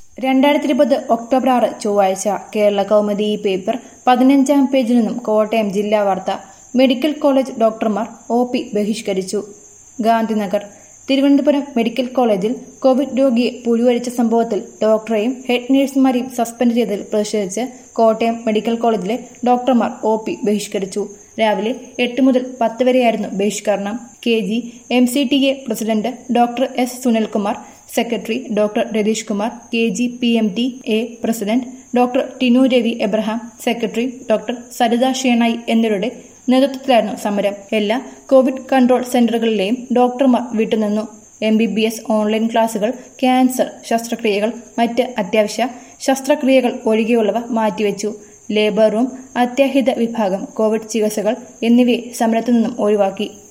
രണ്ടായിരത്തി ഇരുപത് ഒക്ടോബർ ആറ് ചൊവ്വാഴ്ച കേരള കൗമുദി ഈ പേപ്പർ പതിനഞ്ചാം പേജിൽ നിന്നും കോട്ടയം ജില്ലാ വാർത്ത മെഡിക്കൽ കോളേജ് ഡോക്ടർമാർ ഒ പി ബഹിഷ്കരിച്ചു ഗാന്ധിനഗർ തിരുവനന്തപുരം മെഡിക്കൽ കോളേജിൽ കോവിഡ് രോഗിയെ പുഴുവരിച്ച സംഭവത്തിൽ ഡോക്ടറെയും ഹെഡ് നഴ്സുമാരെയും സസ്പെൻഡ് ചെയ്തതിൽ പ്രതിഷേധിച്ച് കോട്ടയം മെഡിക്കൽ കോളേജിലെ ഡോക്ടർമാർ ഒ പി ബഹിഷ്കരിച്ചു രാവിലെ എട്ട് മുതൽ പത്ത് വരെയായിരുന്നു ബഹിഷ്കരണം K G M C T A president doctor S Sunilkumar secretary doctor Ratheesh Kumar K G P M T A president doctor Tinu Ravi Abraham secretary doctor Saritha Shenoy എന്നിവരുടെ നേതൃത്വത്തിലായിരുന്നു സമരം എല്ലാ കോവിഡ് കൺട്രോൾ സെന്ററുകളിലെയും ഡോക്ടർമാർ വിട്ടുനിന്നു M B B S online ക്ലാസുകൾ ക്യാൻസർ ശസ്ത്രക്രിയകൾ മറ്റ് അത്യാവശ്യ ശസ്ത്രക്രിയകൾ ഒഴികെയുള്ളവ മാറ്റിവെച്ചു ലേബർ റൂം അത്യാഹിത വിഭാഗം കോവിഡ് ചികിത്സകൾ എന്നിവയെ സമരത്തിൽ നിന്നും ഒഴിവാക്കി